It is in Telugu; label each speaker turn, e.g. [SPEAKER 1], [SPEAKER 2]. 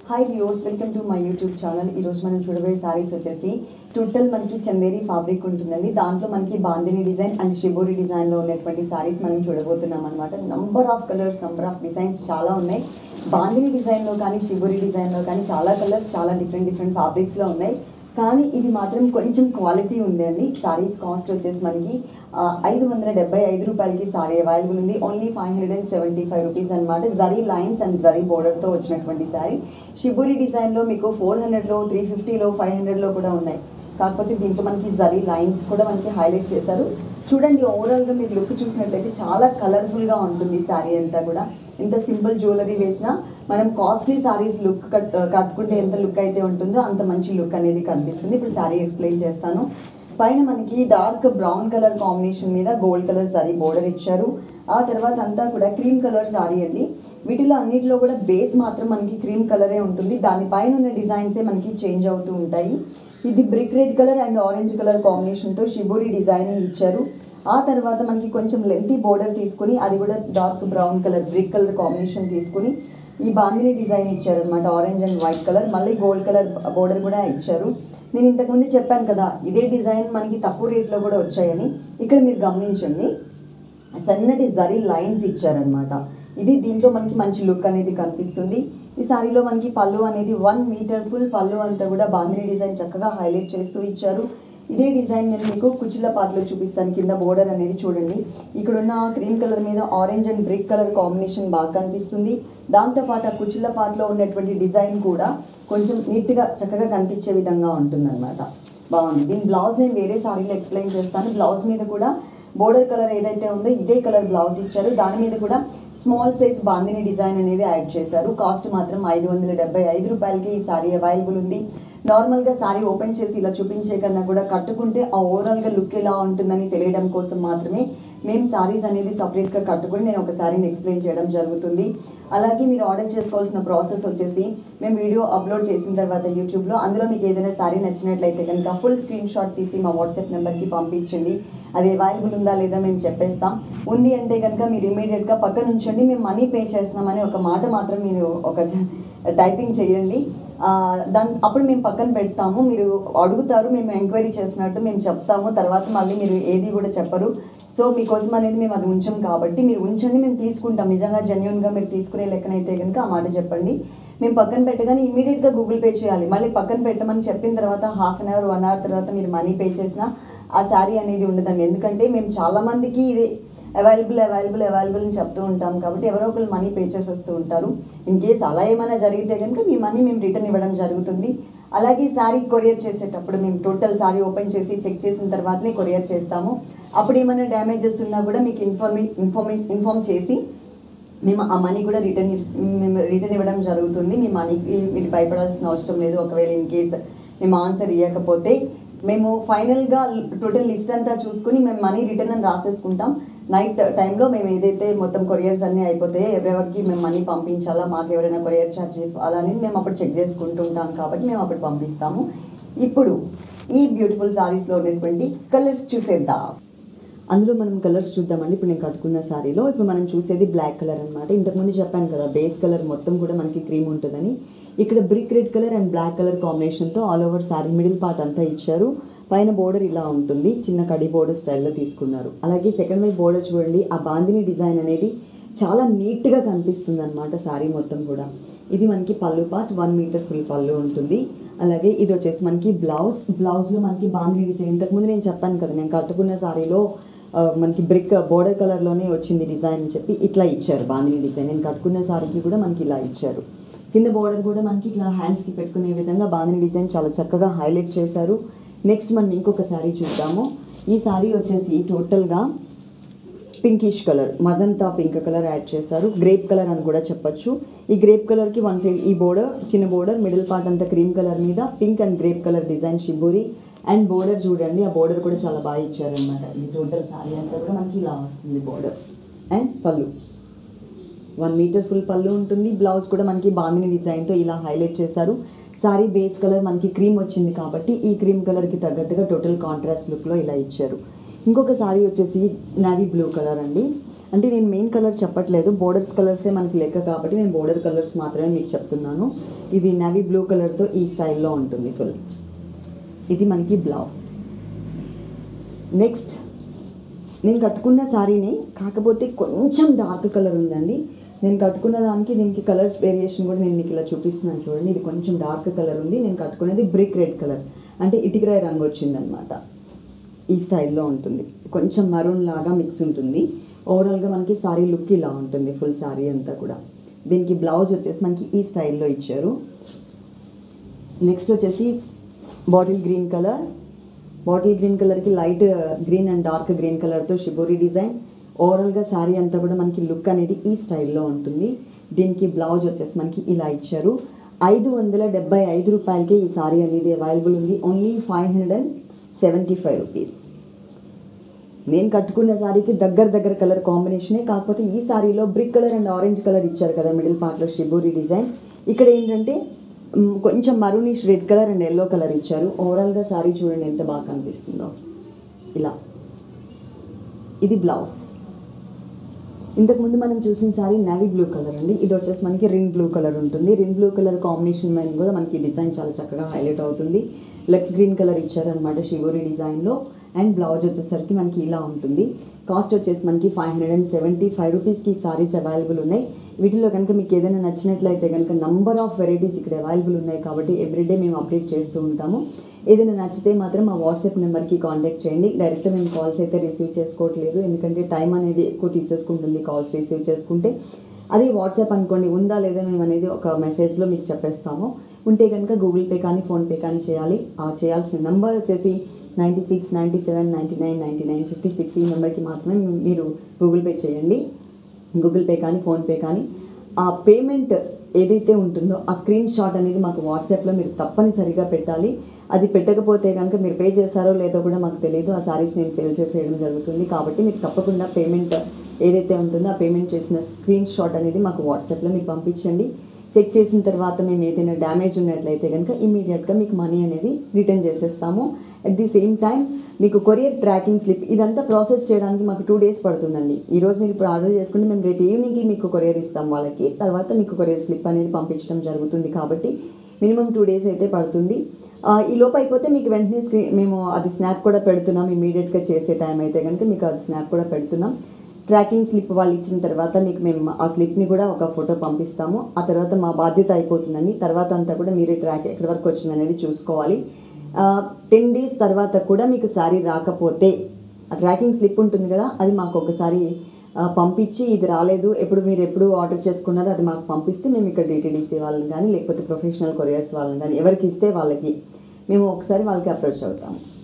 [SPEAKER 1] hi viewers welcome to my YouTube channel ఈరోజు మనం చూడబోయే సారీస్ వచ్చేసి టోటల్ మనకి చందేరి ఫ్యాబ్రిక్ ఉంటుందండి దాంట్లో మనకి బాందిని డిజైన్ అండ్ షిబోరి డిజైన్లో ఉన్నటువంటి సారీస్ మనం చూడబోతున్నాం అనమాట number of colours number of designs చాలా ఉన్నాయి బాందిని డిజైన్లో కానీ షిబోరి డిజైన్లో కానీ చాలా కలర్స్ చాలా డిఫరెంట్ డిఫరెంట్ ఫ్యాబ్రిక్స్లో ఉన్నాయి కానీ ఇది మాత్రం కొంచెం క్వాలిటీ ఉందండి సారీస్ కాస్ట్ వచ్చేసి మనకి ఆ, ఐదు వందల డెబ్బై ఐదు రూపాయలకి సారీ అవైలబుల్ ఉంది only five hundred and seventy five rupees అనమాట జరీ లైన్స్ అండ్ జరీ బోర్డర్తో వచ్చినటువంటి సారీ షిబురి డిజైన్లో మీకు ఫోర్ హండ్రెడ్లో త్రీ ఫిఫ్టీలో ఫైవ్ హండ్రెడ్లో కూడా ఉన్నాయి కాకపోతే దీంట్లో మనకి జరీ లైన్స్ కూడా మనకి హైలైట్ చేశారు చూడండి ఓవరాల్గా మీరు లుక్ చూసినట్లయితే చాలా కలర్ఫుల్గా ఉంటుంది శారీ అంతా కూడా ఎంత సింపుల్ జ్యువెలరీ వేసినా మనం కాస్ట్లీ సారీస్ లుక్ కట్ కట్టుకుంటే ఎంత లుక్ అయితే ఉంటుందో అంత మంచి లుక్ అనేది కనిపిస్తుంది ఇప్పుడు శారీ ఎక్స్ప్లెయిన్ చేస్తాను పైన మనకి డార్క్ బ్రౌన్ కలర్ కాంబినేషన్ మీద గోల్డ్ కలర్ సారీ బోర్డర్ ఇచ్చారు ఆ తర్వాత అంతా కూడా క్రీమ్ కలర్ సారీ అండి వీటిలో అన్నిటిలో కూడా బేస్ మాత్రం మనకి క్రీమ్ కలరే ఉంటుంది దానిపైన ఉన్న డిజైన్సే మనకి చేంజ్ అవుతూ ఉంటాయి ఇది brick red colour and orange colour కాంబినేషన్తో షిబోరి డిజైనింగ్ ఇచ్చారు ఆ తర్వాత మనకి కొంచెం లెంతీ బోర్డర్ తీసుకుని అది కూడా dark brown colour brick colour combination తీసుకుని ఈ బాందిని డిజైన్ ఇచ్చారు అనమాట ఆరెంజ్ అండ్ వైట్ కలర్ మళ్ళీ గోల్డ్ కలర్ బోర్డర్ కూడా ఇచ్చారు నేను ఇంతకుముందు చెప్పాను కదా ఇదే డిజైన్ మనకి తక్కువ రేట్లో కూడా వచ్చాయని ఇక్కడ మీరు గమనించండి సన్నటి జరీ లైన్స్ ఇచ్చారనమాట ఇది దీంట్లో మనకి మంచి లుక్ అనేది కనిపిస్తుంది ఈ సారీలో మనకి పళ్ళు అనేది వన్ మీటర్ ఫుల్ పళ్ళు అంతా కూడా బాందిని డిజైన్ చక్కగా హైలైట్ చేస్తూ ఇచ్చారు ఇదే డిజైన్ నేను మీకు కుచిల పాటలో చూపిస్తాను కింద బోర్డర్ అనేది చూడండి ఇక్కడ ఉన్న క్రీమ్ కలర్ మీద orange and brick colour combination బాగా కనిపిస్తుంది దాంతోపాటు ఆ కుచిల పాటలో ఉన్నటువంటి డిజైన్ కూడా కొంచెం నీట్గా చక్కగా కనిపించే విధంగా ఉంటుందన్నమాట బాగుంది దీని బ్లౌజ్ నేను వేరే సారీలో ఎక్స్ప్లెయిన్ చేస్తాను బ్లౌజ్ మీద కూడా బోర్డర్ కలర్ ఏదైతే ఉందో ఇదే కలర్ బ్లౌజ్ ఇచ్చారు దాని మీద కూడా స్మాల్ సైజ్ బాందిని డిజైన్ అనేది యాడ్ చేశారు కాస్ట్ మాత్రం ఐదు వందల డెబ్బై ఐదు రూపాయలకి ఈ సారీ అవైలబుల్ ఉంది నార్మల్గా సారీ ఓపెన్ చేసి ఇలా చూపించే కన్నా కూడా కట్టుకుంటే ఆ ఓవరాల్గా లుక్ ఎలా ఉంటుందని తెలియడం కోసం మాత్రమే మేము సారీస్ అనేది సపరేట్గా కట్టుకుని నేను ఒక సారీని ఎక్స్ప్లెయిన్ చేయడం జరుగుతుంది అలాగే మీరు ఆర్డర్ చేసుకోవాల్సిన ప్రాసెస్ వచ్చేసి మేము వీడియో అప్లోడ్ చేసిన తర్వాత యూట్యూబ్లో అందులో మీకు ఏదైనా సారీ నచ్చినట్లయితే కనుక ఫుల్ స్క్రీన్ షాట్ తీసి మా వాట్సాప్ నెంబర్కి పంపించండి అది అవైలబుల్ ఉందా లేదా మేము చెప్పేస్తాం ఉంది అంటే కనుక మీరు ఇమీడియట్గా పక్కన ఉంచండి మేము మనీ పే చేస్తున్నామని ఒక మాట మాత్రం మీరు ఒక టైపింగ్ చేయండి ఆ, దాని అప్పుడు మేము పక్కన పెడతాము మీరు అడుగుతారు మేము ఎంక్వైరీ చేసినట్టు మేము చెప్తాము తర్వాత మళ్ళీ మీరు ఏది కూడా చెప్పరు సో మీకోసం అనేది మేము అది ఉంచాం కాబట్టి మీరు ఉంచండి మేము తీసుకుంటాం నిజంగా జెన్యున్గా మీరు తీసుకునే లెక్కనైతే కనుక ఆ మాట చెప్పండి మేము పక్కన పెట్టగానే ఇమీడియట్గా గూగుల్ పే చేయాలి మళ్ళీ పక్కన పెట్టమని చెప్పిన తర్వాత half an hour one hour తర్వాత మీరు మనీ పే చేసినా ఆ శారీ అనేది ఉండదండి ఎందుకంటే మేము చాలామందికి ఇది అవైలబుల్ అవైలబుల్ అవైలబుల్ అని చెప్తూ ఉంటాం కాబట్టి ఎవరో ఒకరు మనీ పే చేసేస్తూ ఉంటారు ఇన్ కేస్ అలా ఏమైనా జరిగితే కనుక మీ మనీ మేము రిటర్న్ ఇవ్వడం జరుగుతుంది అలాగే శారీ కొరియర్ చేసేటప్పుడు మేము టోటల్ శారీ ఓపెన్ చేసి చెక్ చేసిన తర్వాతనే కొరియర్ చేస్తాము అప్పుడు ఏమైనా డ్యామేజెస్ ఉన్నా కూడా మీకు ఇన్ఫార్మే ఇన్ఫార్మే ఇన్ఫార్మ్ చేసి మేము ఆ మనీ కూడా రిటర్న్ మేము రిటర్న్ ఇవ్వడం జరుగుతుంది మీ మనీకి మీరు భయపడాల్సిన అవసరం లేదు ఒకవేళ ఇన్ కేస్ మేము ఆన్సర్ ఇవ్వకపోతే మేము ఫైనల్గా టోటల్ లిస్ట్ అంతా చూసుకుని మేము మనీ రిటర్న్ అని రాసేసుకుంటాం నైట్ టైంలో మేము ఏదైతే మొత్తం కొరియర్స్ అన్నీ అయిపోతాయో ఎవరెవరికి మేము మనీ పంపించాలా మాకు ఎవరైనా కొరియర్ ఛార్జ్ అలా అనేది మేము అప్పుడు చెక్ చేసుకుంటూ ఉంటాం కాబట్టి మేము అప్పుడు పంపిస్తాము ఇప్పుడు ఈ బ్యూటిఫుల్ సారీస్లో ఉన్నటువంటి కలర్స్ చూసేద్దాం అందులో మనం కలర్స్ చూద్దామండి ఇప్పుడు నేను కట్టుకున్న శారీలో ఇప్పుడు మనం చూసేది బ్లాక్ కలర్ అనమాట ఇంతకుముందు చెప్పాను కదా బేస్ కలర్ మొత్తం కూడా మనకి క్రీమ్ ఉంటుందని ఇక్కడ brick red colour and black colour కాంబినేషన్తో all over sari middle part అంతా ఇచ్చారు పైన బోర్డర్ ఇలా ఉంటుంది చిన్న కడి బోర్డర్ స్టైల్లో తీసుకున్నారు అలాగే సెకండ్ వైపు బోర్డర్ చూడండి ఆ బాందిని డిజైన్ అనేది చాలా నీట్గా కనిపిస్తుంది అనమాట శారీ మొత్తం కూడా ఇది మనకి పళ్ళు పార్ట్ వన్ మీటర్ ఫుల్ పళ్ళు ఉంటుంది అలాగే ఇది వచ్చేసి మనకి బ్లౌజ్ బ్లౌజ్లో మనకి బాందిని డిజైన్ ఇంతకుముందు నేను చెప్పాను కదా నేను కట్టుకున్న శారీలో ఆ, మనకి బ్రిక్ బోర్డర్ కలర్లోనే వచ్చింది డిజైన్ అని చెప్పి ఇట్లా ఇచ్చారు బాందిని డిజైన్ నేను కట్టుకున్న సారీకి కూడా మనకి ఇలా ఇచ్చారు కింద బోర్డర్ కూడా మనకి ఇట్లా హ్యాండ్స్కి పెట్టుకునే విధంగా బాందిని డిజైన్ చాలా చక్కగా హైలైట్ చేశారు నెక్స్ట్ మనం ఇంకొక శారీ చూద్దాము ఈ శారీ వచ్చేసి టోటల్గా pinkish colour magenta pink colour add చేశారు గ్రేప్ కలర్ అని కూడా చెప్పొచ్చు ఈ గ్రేప్ కలర్కి వన్ సైడ్ ఈ బోర్డర్ చిన్న బోర్డర్ మిడిల్ పార్ట్ అంతా క్రీమ్ కలర్ మీద pink and grape colour design shibori and border చూడండి ఆ బోర్డర్ కూడా చాలా బాగా ఇచ్చారనమాట ఈ టోటల్ సారీ అంతా కూడా మనకి ఇలా వస్తుంది బోర్డర్ అండ్ పళ్ళు వన్ మీటర్ ఫుల్ పళ్ళు ఉంటుంది బ్లౌజ్ కూడా మనకి బాందిని డిజైన్తో ఇలా హైలైట్ చేశారు సారీ బేస్ కలర్ మనకి క్రీమ్ వచ్చింది కాబట్టి ఈ క్రీమ్ కలర్కి తగ్గట్టుగా టోటల్ కాంట్రాస్ట్ లుక్లో ఇలా ఇచ్చారు ఇంకొక సారీ వచ్చేసి నావీ బ్లూ కలర్ అండి అంటే నేను మెయిన్ కలర్ చెప్పట్లేదు బోర్డర్స్ కలర్సే మనకి లెక్క కాబట్టి నేను బోర్డర్ కలర్స్ మాత్రమే మీకు చెప్తున్నాను ఇది నవీ బ్లూ కలర్తో ఈ స్టైల్లో ఉంటుంది ఫుల్ ఇది మనకి బ్లౌజ్ నెక్స్ట్ నేను కట్టుకున్న శారీని కాకపోతే కొంచెం డార్క్ కలర్ ఉందండి నేను కట్టుకున్న దానికి దీనికి కలర్ వేరియేషన్ కూడా నేను మీకు ఇలా చూపిస్తున్నాను చూడండి ఇది కొంచెం డార్క్ కలర్ ఉంది నేను కట్టుకునేది బ్రిక్ రెడ్ కలర్ అంటే ఇటుకరాయి రంగు వచ్చిందనమాట ఈ స్టైల్లో ఉంటుంది కొంచెం మరూన్ లాగా మిక్స్ ఉంటుంది ఓవరాల్గా మనకి సారీ లుక్ ఇలా ఉంటుంది ఫుల్ సారీ అంతా కూడా దీనికి బ్లౌజ్ వచ్చేసి మనకి ఈ స్టైల్లో ఇచ్చారు నెక్స్ట్ వచ్చేసి bottle green colour bottle green కలర్కి light green and dark green కలర్తో షిబోరి డిజైన్ ఓవరాల్గా శారీ అంతా కూడా మనకి లుక్ అనేది ఈ స్టైల్లో ఉంటుంది దీనికి బ్లౌజ్ వచ్చేసి మనకి ఇలా ఇచ్చారు ఐదు వందల డెబ్బై ఐదు రూపాయలకి ఈ సారీ అనేది అవైలబుల్ ఉంది only five hundred and seventy five rupees నేను కట్టుకున్న శారీకి దగ్గర దగ్గర కలర్ కాంబినేషనే కాకపోతే ఈ శారీలో brick colour and orange colour ఇచ్చారు కదా మిడిల్ పార్ట్లో షిబూరి డిజైన్ ఇక్కడ ఏంటంటే మ్, కొంచెం maroonish red colour and yellow colour ఇచ్చారు ఓవరాల్గా శారీ చూడండి ఎంత బాగా కనిపిస్తుందో ఇలా ఇది బ్లౌజ్ ఇంతకుముందు మనం చూసిన సారీ నావీ బ్లూ కలర్ అండి ఇది వచ్చేసి మనకి రింగ్ బ్లూ కలర్ ఉంటుంది రింగ్ బ్లూ కలర్ కాంబినేషన్ మీద కూడా మనకి డిజైన్ చాలా చక్కగా హైలైట్ అవుతుంది లెగ్స్ గ్రీన్ కలర్ ఇచ్చారనమాట షివోరి డిజైన్లో అండ్ బ్లౌజ్ వచ్చేసరికి మనకి ఇలా ఉంటుంది కాస్ట్ వచ్చేసి మనకి five hundred and seventy five రూపీస్కి సారీస్ అవైలబుల్ ఉన్నాయి వీటిలో కనుక మీకు ఏదైనా నచ్చినట్లయితే కనుక నంబర్ ఆఫ్ వెరైటీస్ ఇక్కడ అవైలబుల్ ఉన్నాయి కాబట్టి ఎవ్రీడే మేము అప్డేట్ చేస్తూ ఉంటాము ఏదైనా నచ్చితే మాత్రం మా వాట్సాప్ నెంబర్కి కాంటాక్ట్ చేయండి డైరెక్ట్ మేము కాల్స్ అయితే రిసీవ్ చేసుకోవట్లేదు ఎందుకంటే టైం అనేది ఎక్కువ తీసేసుకుంటుంది కాల్స్ రిసీవ్ చేసుకుంటే అదే వాట్సాప్ అనుకోండి ఉందా లేదా మేము అనేది ఒక మెసేజ్లో మీకు చెప్పేస్తాము ఉంటే కనుక గూగుల్ పే కానీ ఫోన్పే కానీ చేయాలి ఆ చేయాల్సిన నెంబర్ వచ్చేసి ninety six ninety seven ninety nine ninety nine fifty six ఈ నెంబర్కి మాత్రమే మీరు గూగుల్ పే చేయండి గూగుల్ పే కానీ ఫోన్పే కానీ ఆ పేమెంట్ ఏదైతే ఉంటుందో ఆ స్క్రీన్ షాట్ అనేది మాకు వాట్సాప్లో మీరు తప్పనిసరిగా పెట్టాలి అది పెట్టకపోతే కనుక మీరు పే చేశారో లేదో కూడా మాకు తెలియదు ఆ సారీస్ నేను సేల్ చేసేయడం జరుగుతుంది కాబట్టి మీకు తప్పకుండా పేమెంట్ ఏదైతే ఉంటుందో ఆ పేమెంట్ చేసిన స్క్రీన్ షాట్ అనేది మాకు వాట్సాప్లో మీకు పంపించండి చెక్ చేసిన తర్వాత మేము ఏదైనా డ్యామేజ్ ఉన్నట్లయితే కనుక ఇమీడియట్గా మీకు మనీ అనేది రిటర్న్ చేసేస్తాము అట్ ది సేమ్ టైం మీకు కొరియర్ ట్రాకింగ్ స్లిప్ ఇదంతా ప్రాసెస్ చేయడానికి మాకు టూ డేస్ పడుతుందండి ఈ రోజు మీరు ఇప్పుడు ఆర్డర్ చేసుకుంటే మేము రేపు ఈవినింగ్కి మీకు కొరియర్ ఇస్తాం వాళ్ళకి తర్వాత మీకు కొరియర్ స్లిప్ అనేది పంపించడం జరుగుతుంది కాబట్టి మినిమం టూ డేస్ అయితే పడుతుంది ఆ, ఈ లోపు అయిపోతే మీకు వెంటనే స్క్రీన్ మేము అది స్నాప్ కూడా పెడుతున్నాం ఇమీడియట్గా చేసే టైం అయితే కనుక మీకు అది స్నాప్ కూడా పెడుతున్నాం ట్రాకింగ్ స్లిప్ వాళ్ళు ఇచ్చిన తర్వాత మీకు మేము ఆ స్లిప్ని కూడా ఒక ఫోటో పంపిస్తాము ఆ తర్వాత మా బాధ్యత అయిపోతుందండి తర్వాత అంతా కూడా మీరే ట్రాక్ ఎక్కడి వరకు వచ్చింది అనేది చూసుకోవాలి టెన్ డేస్ తర్వాత కూడా మీకు శారీ రాకపోతే ఆ ట్రాకింగ్ స్లిప్ ఉంటుంది కదా అది మాకు ఒకసారి ఆ, పంపించి ఇది రాలేదు ఎప్పుడు మీరు ఎప్పుడు ఆర్డర్ చేసుకున్నారో అది మాకు పంపిస్తే మేము ఇక్కడ డిటీడీసీ వాళ్ళని కానీ లేకపోతే ప్రొఫెషనల్ కొరియర్స్ వాళ్ళని కానీ ఎవరికి ఇస్తే వాళ్ళకి మేము ఒకసారి వాళ్ళకి అప్రోచ్ అవుతాము